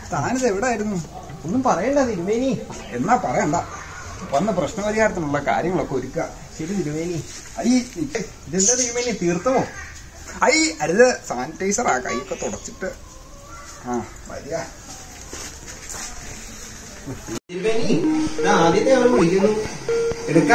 താനിത് എവിടായിരുന്നു ഒന്നും പറയണ്ട തിരുമേനി എന്നാ പറയണ്ട വന്ന പ്രശ്നപരിഹാരത്തിനുള്ള കാര്യങ്ങളൊക്കെ ഒരുക്കുക ശരി തിരുമേനി ഐ നിക്ക്. ഇതെന്താ തിരുമേനി തീർത്തമോ ഐ അരുത് സാനിറ്റൈസറാ കൈയൊക്കെ തുടച്ചിട്ട് ആ വരിക തിരുമേനി ഇത് ആദ്യത്തെ അവർ വിളിക്കുന്നു എടുക്ക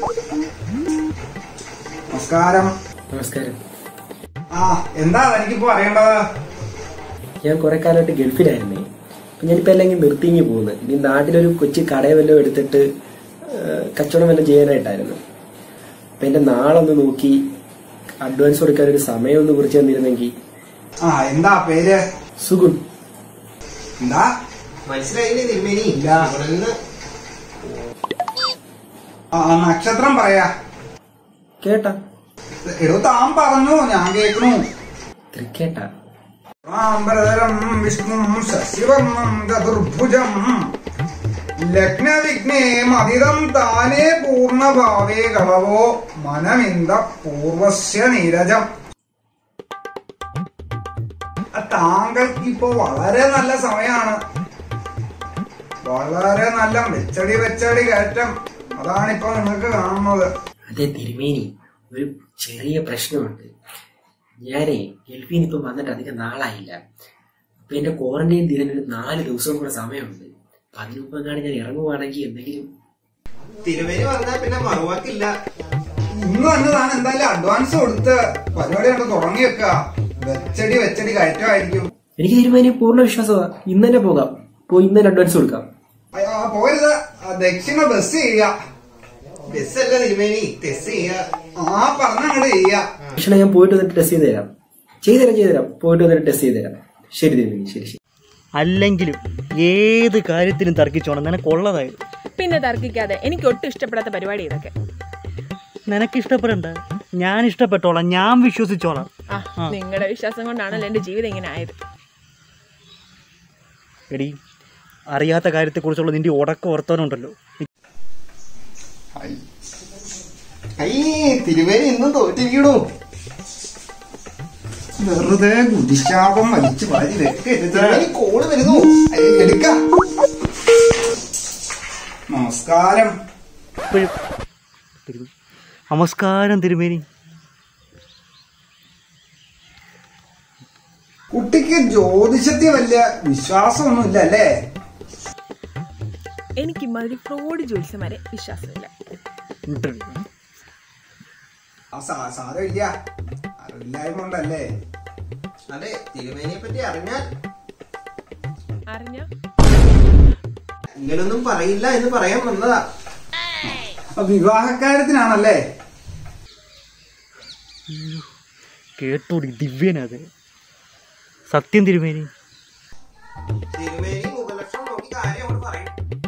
നമസ്കാരം നമസ്കാരം ആ എന്താ എനിക്കിപ്പോ അറിയേണ്ടത് ഞാൻ കുറെ കാലമായിട്ട് ഗൾഫിലായിരുന്നേ അപ്പൊ ഞാനിപ്പോ അല്ലെങ്കിൽ നിർത്തിങ്ങി പോകുന്നത് ഇനി നാട്ടിലൊരു കൊച്ചു കടയെ വല്ലതും എടുത്തിട്ട് ആ, കച്ചവടം വല്ലതും ചെയ്യാനായിട്ടായിരുന്നു അപ്പൊ എന്റെ നാളൊന്ന് നോക്കി അഡ്വാൻസ് കൊടുക്കാൻ ഒരു സമയം ഒന്ന് കുറിച്ച് തന്നിരുന്നെങ്കിൽ ആ എന്താ പേര് സുഗുൺ എന്താ മനസ്സിലായില്ലേ തിരുമേനി ഇല്ല. ഇവിടെ നിന്ന് ആ ആ, നക്ഷത്രം പറയാ കേട്ടാ എടോ താൻ പറഞ്ഞു ഞാൻ കേൾക്കണു ക്രിക്കറ്റാ ാംബരധരം വിഷ്ണു ശശിവർണം ചതുർഭുജം ലഗ്നവിഘ്നേ മതിതം താനേ പൂർണ്ണഭാവേ കളവോ മനമിന്ദ പൂർവസ്യ നീരജം ആ, താങ്കൾക്ക് ഇപ്പോ വളരെ നല്ല സമയമാണ് വളരെ നല്ല വെച്ചടി വെച്ചടി കയറ്റം അതാണിപ്പോ നിങ്ങൾക്ക് കാണുന്നത് അതെ തിരുമേനി ഒരു ചെറിയ പ്രശ്നമുണ്ട് ഞാനേ ഗൾഫിൽ നിന്ന് ഇപ്പം വന്നിട്ട് അധികം നാളായില്ല അപ്പൊ എന്റെ ക്വാറന്റൈൻ തീരാൻ ഒരു നാല് ദിവസം കൂടെ സമയമുണ്ട് അപ്പൊ അതിനു മുമ്പെങ്ങാണ് ഞാൻ ഇറങ്ങുവാണെങ്കിൽ എന്തെങ്കിലും തിരുമേനി പറഞ്ഞാൽ പിന്നെ മറുവാക്കില്ല ഇന്ന് തന്നെ താൻ എന്തായാലും അഡ്വാൻസ് കൊടുത്ത് പരിപാടി കണ്ട് തുടങ്ങി വെക്ക വെച്ചടി വെച്ചടി കയറ്റമായിരിക്കും എനിക്ക് തീരുമാനം പൂർണ്ണ വിശ്വാസമാണ് ഇന്ന് തന്നെ പോകാം പോയി ഇന്ന് തന്നെ അഡ്വാൻസ് കൊടുക്കാം അയ്യോ, ആ, പോകരുത് ആ, ദക്ഷിണ ബസ് ചെയ്യ ബസ്സല്ല തിരുമേനി ടെസ് ചെയ്യാ ആ പറഞ്ഞ അങ്ങോട്ട് ചെയ്യ ഭക്ഷണം ഞാൻ പോയിട്ട് വന്നിട്ട് ടെസ്റ്റ് ചെയ്ത് തരാം ചെയ്തുതരാം ചെയ്തുതരാം പോയിട്ട് വന്നിട്ട് ടെസ്റ്റ് ചെയ്ത് തരാം ശരി തിരുമേനി ശരി ശരി അല്ലെങ്കിലും ഏത് കാര്യത്തിലും തർക്കിച്ചോണം നിനക്കുള്ളതായത് പിന്നെ തർക്കിക്കാതെ എനിക്ക് ഒട്ടും ഇഷ്ടപ്പെടാത്ത പരിപാടി ഇതൊക്കെ നിനക്ക് ഇഷ്ടപ്പെടണ്ട ഞാൻ ഇഷ്ടപ്പെട്ടോളാം ഞാൻ വിശ്വസിച്ചോളാം ആ നിങ്ങളുടെ വിശ്വാസം കൊണ്ടാണല്ലോ എന്റെ ജീവിതം ഇങ്ങനെ ആയത് എടി അറിയാത്ത കാര്യത്തെക്കുറിച്ചുള്ള നിന്റെ ഉടക്ക വർത്തമാനമുണ്ടല്ലോ അയ്യേ തിരുമേനി ഇന്നും തോറ്റിരിക്കണു വെറുതെ കുതിശാപം വലിച്ചു വാരി വെക്കരുത് തിരുമേനി കോള് വരുന്നു അയ്യ, എടുക്ക നമസ്കാരം ഇപ്പോഴും തിരു- നമസ്കാരം തിരുമേനി കുട്ടിക്ക് ജ്യോതിഷത്തിൽ വലിയ വിശ്വാസമൊന്നുമില്ല അല്ലേ എനിക്ക് ഇമാതിരി ഫ്രോഡ് ജ്യോത്സ്യന്മാരെ വിശ്വാസമില്ല ഇന്റർവ്യൂ ആ സാ- സാരമില്ല അറിവില്ലായ്മ കൊണ്ടല്ലേ അതെ തിരുമേനിയെ പറ്റി അറിഞ്ഞാൽ അറിഞ്ഞ ഇങ്ങനൊന്നും പറയില്ല എന്ന് പറയാൻ വന്നതാ അപ്പൊ വിവാഹക്കാര്യത്തിനാണല്ലേ കേട്ടോടി ദിവ്യനത് സത്യം തിരുമേനി തിരുമേനി മുഖലക്ഷണം നോക്കി കാര്യം അവിടെ പറയും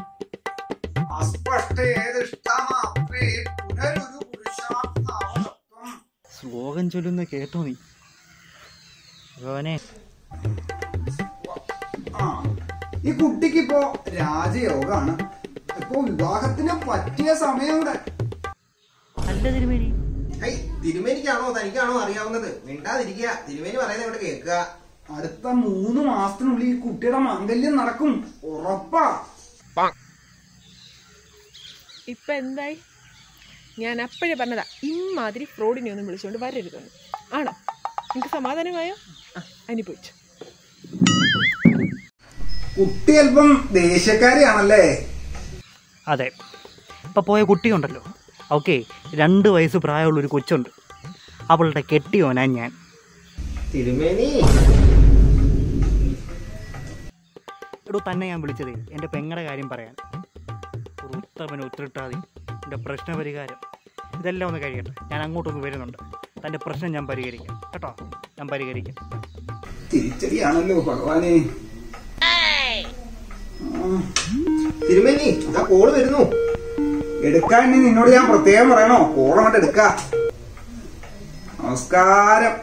അസ്പഷ്ടേതിഷ്ടമാത്രേ പുനരൊരു പുരുഷാർത്ഥാവതത്വം. ശ്ലോകം ചൊല്ലുന്ന കേട്ടോ നീ ഭഗവാനെ ആ ഈ കുട്ടിക്ക് ഇപ്പോ രാജയോഗാണ് ഇപ്പൊ വിവാഹത്തിന് പറ്റിയ സമയം കൂടെ അല്ല തിരുമേനി ഹൈ തിരുമേനിക്കാണോ തനിക്കാണോ അറിയാവുന്നത് മിണ്ടാതിരിക്കുക തിരുമേനി പറയുന്നത് ഇവിടെ കേൾക്കുക അടുത്ത മൂന്ന് മാസത്തിനുള്ളിൽ ഈ കുട്ടിയുടെ മാംഗല്യം നടക്കും ഉറപ്പാ ഇപ്പൊ എന്തായി ഞാൻ അപ്പോഴേ പറഞ്ഞതാ ഇമാതിരി ഫ്രോഡിനെ ഒന്നും വിളിച്ചുകൊണ്ട് വരരുതെന്ന് ആണോ നിങ്ങൾക്ക് സമാധാനമായോ ആ അനുഭവിച്ചു കുട്ടി അല്പം ദേഷ്യക്കാരിയാണല്ലേ അതെ ഇപ്പം പോയ കുട്ടിയുണ്ടല്ലോ ഓക്കെ രണ്ട് വയസ്സ് പ്രായമുള്ളൊരു കൊച്ചുണ്ട് അവളുടെ കെട്ടിയോനാ ഞാൻ തിരുമേനി എടോ തന്നെ ഞാൻ വിളിച്ചതേ എൻ്റെ പെങ്ങളുടെ കാര്യം പറയാൻ ഒരു ഉത്തമന് ഉത്തരട്ടാതി എൻ്റെ പ്രശ്നപരിഹാരം ഇതെല്ലാം ഒന്ന് കഴിയട്ടെ ഞാൻ അങ്ങോട്ടൊന്ന് വരുന്നുണ്ട് തൻ്റെ പ്രശ്നം ഞാൻ പരിഹരിക്കാം കേട്ടോ ഞാൻ പരിഹരിക്കാം തിരിച്ചടിയാണല്ലോ ഭഗവാനെ തിരുമേനി ഇതാ കോള് വരുന്നു എടുക്കാൻ ഇനി നിന്നോട് ഞാൻ പ്രത്യേകം പറയണോ കോളങ്ങോട്ട് എടുക്ക നമസ്കാരം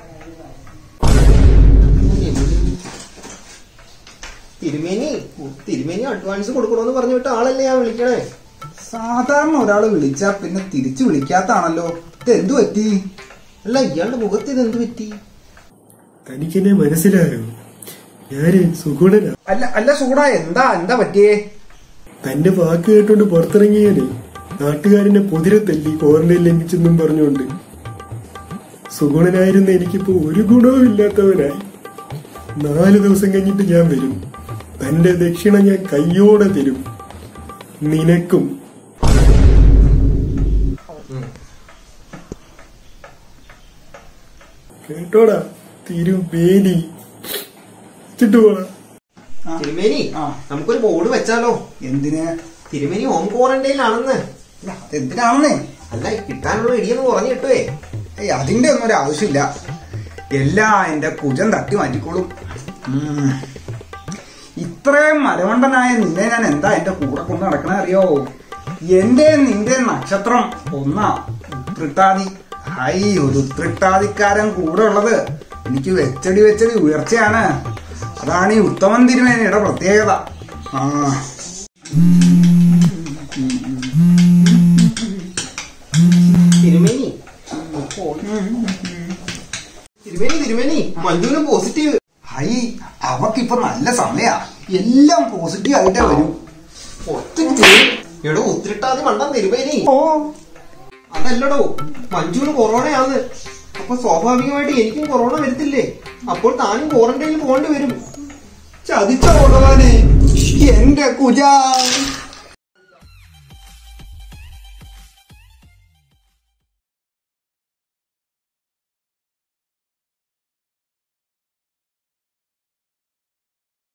തിരുമേനി തിരുമേനി അഡ്വാൻസ് കൊടുക്കണമെന്ന് പറഞ്ഞു വിട്ട ആളല്ലേ ഞാൻ വിളിക്കണേ സാധാരണ ഒരാള് വിളിച്ചാ പിന്നെ തിരിച്ചു വിളിക്കാത്താണല്ലോ ഇത് എന്തു പറ്റി അല്ല ഇയാളുടെ മുഖത്ത് ഇത് എന്ത് പറ്റി തനിക്കെന്നെ മനസ്സിലായോ ഞാന് സുഗുണനാ അല്ല അല്ല സൂടാ എന്താ എന്താ പറ്റിയേ തന്റെ വാക്ക് കേട്ടോണ്ട് പുറത്തിറങ്ങിയാലേ നാട്ടുകാരനെ പൊതിരെ തല്ലി ക്വാറന്റൈൻ ലംഘിച്ചെന്നും പറഞ്ഞുകൊണ്ട് സുഗുണനായിരുന്ന എനിക്കിപ്പോ ഒരു ഗുണവും ഇല്ലാത്തവനായി നാല് ദിവസം കഴിഞ്ഞിട്ട് ഞാൻ വരും തന്റെ ദക്ഷിണ ഞാൻ കയ്യോടെ തരും നിനക്കും കേട്ടോടാ തിരുവേലി ചിട്ടു പോടാ തിരുമേനി ആ. നമുക്കൊരു ബോർഡ് വെച്ചാലോ എന്തിന് തിരുമേനി ഹോം ക്വാറന്റൈനിലാണെന്ന് അല്ല, എന്തിനാണെന്നേ അല്ല കിട്ടാനുള്ള ഇടിയെന്ന് പറഞ്ഞു കിട്ടുവേ ഏയ് അതിന്റെ ഒന്നും ഒരു ആവശ്യമില്ല എല്ലാം എന്റെ കുജം തട്ടി മാറ്റിക്കോളും ഉം. ഇത്രയും മലമണ്ടനായ നിന്നെ ഞാൻ എന്താ എന്റെ കൂടെ കൊണ്ട് നടക്കണ അറിയോ എന്റെ നിന്റെ നക്ഷത്രം ഒന്നാ ഉത്രിട്ടാതി ഹൈ ഒരു ഉത്രിട്ടാതിക്കാരൻ കൂടെ ഉള്ളത് എനിക്ക് വെച്ചടി വെച്ചടി ഉയർച്ചയാണ് അതാണ് ഈ ഉത്തമൻ തിരുമേനയുടെ പ്രത്യേകത ആ തിരുമേനി തിരുമേനി തിരുമേനി മഞ്ജുവിന് പോസിറ്റീവ് ഹൈ അവക്കിപ്പൊ നല്ല സമയാ എല്ലാം പോസിറ്റീവ് ആയിട്ടേ വരൂ ഒത്തിരി ചെയ്യും. എടോ ഉത്തിരിട്ടാതി മണ്ടം തിരുമേനി ഓ അതല്ലടോ മഞ്ജുവിന് കൊറോണയാന്ന് അപ്പൊ സ്വാഭാവികമായിട്ട് എനിക്കും കൊറോണ വരത്തില്ലേ അപ്പോൾ താനും ക്വാറന്റൈനിൽ പോകേണ്ടി വരും ചതിച്ച ഭഗവാനെ എന്റെ കുജ